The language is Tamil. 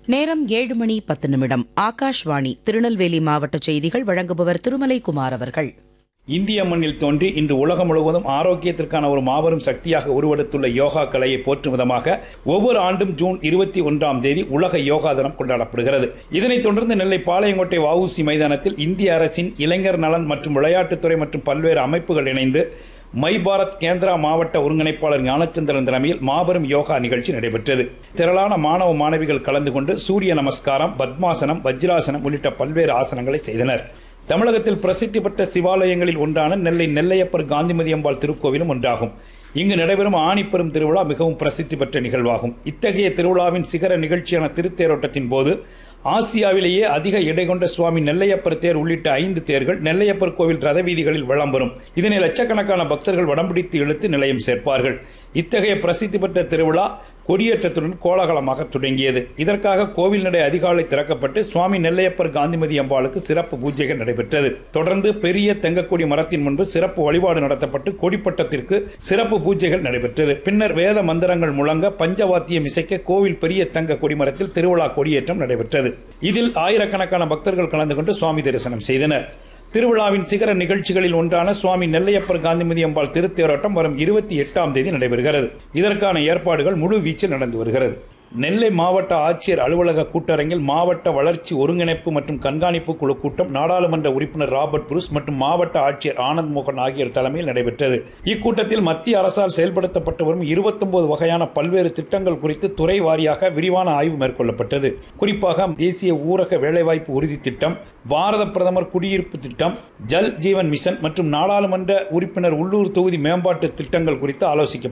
நேரம் ஏழு மணி பத்து நிமிடம் ஆகாஷ்வாணி திருநெல்வேலி மாவட்ட செய்திகள் வழங்குபவர் திருமலை குமார் அவர்கள் இந்திய மண்ணில் தோன்றி இன்று உலகம் முழுவதும் ஆரோக்கியத்திற்கான ஒரு மாபெரும் சக்தியாக உருவெடுத்துள்ள யோகா கலையை போற்றும் விதமாக ஒவ்வொரு ஆண்டும் ஜூன் இருபத்தி ஒன்றாம் தேதி உலக யோகா தினம் கொண்டாடப்படுகிறது இதனைத் தொடர்ந்து நெல்லை பாளையங்கோட்டை வஉசி மைதானத்தில் இந்திய அரசின் இளைஞர் நலன் மற்றும் விளையாட்டுத்துறை மற்றும் பல்வேறு அமைப்புகள் இணைந்து மை பாரத் கேந்திரா மாவட்ட ஒருங்கிணைப்பாளர் ஞானச்சந்திரன் தலைமையில் மாபெரும் யோகா நிகழ்ச்சி நடைபெற்றது திரளான மாணவ மாணவிகள் கலந்து கொண்டு சூரிய நமஸ்காரம் பத்மாசனம் வஜ்ராசனம் உள்ளிட்ட பல்வேறு ஆசனங்களை செய்தனர் தமிழகத்தில் பிரசித்தி பெற்ற சிவாலயங்களில் ஒன்றான நெல்லை நெல்லையப்பர் காந்திமதி அம்பாள் திருக்கோவிலும் ஒன்றாகும் இங்கு நடைபெறும் ஆணிப்பெரும் திருவிழா மிகவும் பிரசித்தி பெற்ற நிகழ்வாகும் இத்தகைய திருவிழாவின் சிகர நிகழ்ச்சியான திருத்தேரோட்டத்தின் போது ஆசியாவிலேயே அதிக எடை கொண்ட சுவாமி நெல்லையப்பர் தேர் உள்ளிட்ட ஐந்து தேர்கள் நெல்லையப்பர் கோவில் ரத வீதிகளில் வலம் வரும் இதனை லட்சக்கணக்கான பக்தர்கள் வடம்பிடித்து இழுத்து நிலையம் சேர்ப்பார்கள் இத்தகைய பிரசித்தி பெற்ற திருவிழா கொடியேற்றத்துடன் கோலாகலமாக தொடங்கியது இதற்காக கோவில் நடை அதிகாலை திறக்கப்பட்டு சுவாமி நெல்லையப்பர் காந்திமதி அம்பாளுக்கு சிறப்பு பூஜைகள் நடைபெற்றது தொடர்ந்து பெரிய தெங்கக்கொடி மரத்தின் முன்பு சிறப்பு வழிபாடு நடத்தப்பட்டு கொடிப்பட்டத்திற்கு சிறப்பு பூஜைகள் நடைபெற்றது பின்னர் வேத மந்திரங்கள் முழங்க பஞ்சவாத்தியம் இசைக்க கோவில் பெரிய தங்க கொடிமரத்தில் திருவிழா கொடியேற்றம் நடைபெற்றது இதில் ஆயிரக்கணக்கான பக்தர்கள் கலந்து கொண்டு சுவாமி தரிசனம் செய்தனர் திருவிழாவின் சிகர நிகழ்ச்சிகளில் ஒன்றான சுவாமி நெல்லையப்பர் காந்திமதி அம்பாள் திருத்தேரோட்டம் வரும் இருபத்தி எட்டாம் தேதி நடைபெறுகிறது இதற்கான ஏற்பாடுகள் முழு வீச்சில் நடந்து வருகிறது நெல்லை மாவட்ட ஆட்சியர் அலுவலக கூட்டரங்கில் மாவட்ட வளர்ச்சி ஒருங்கிணைப்பு மற்றும் கண்காணிப்பு குழு கூட்டம் நாடாளுமன்ற உறுப்பினர் ராபர்ட் புருஸ் மற்றும் மாவட்ட ஆட்சியர் ஆனந்த் மோகன் ஆகியோர் தலைமையில் நடைபெற்றது இக்கூட்டத்தில் மத்திய அரசால் செயல்படுத்தப்பட்டு வரும் இருபத்தொன்பது வகையான பல்வேறு திட்டங்கள் குறித்து துறை வாரியாக விரிவான ஆய்வு மேற்கொள்ளப்பட்டது குறிப்பாக தேசிய ஊரக வேலைவாய்ப்பு உறுதி திட்டம் பாரத பிரதமர் குடியிருப்பு திட்டம் ஜல் ஜீவன் மிஷன் மற்றும் நாடாளுமன்ற உறுப்பினர் உள்ளூர் தொகுதி மேம்பாட்டு திட்டங்கள் குறித்து ஆலோசிக்கப்பட்டது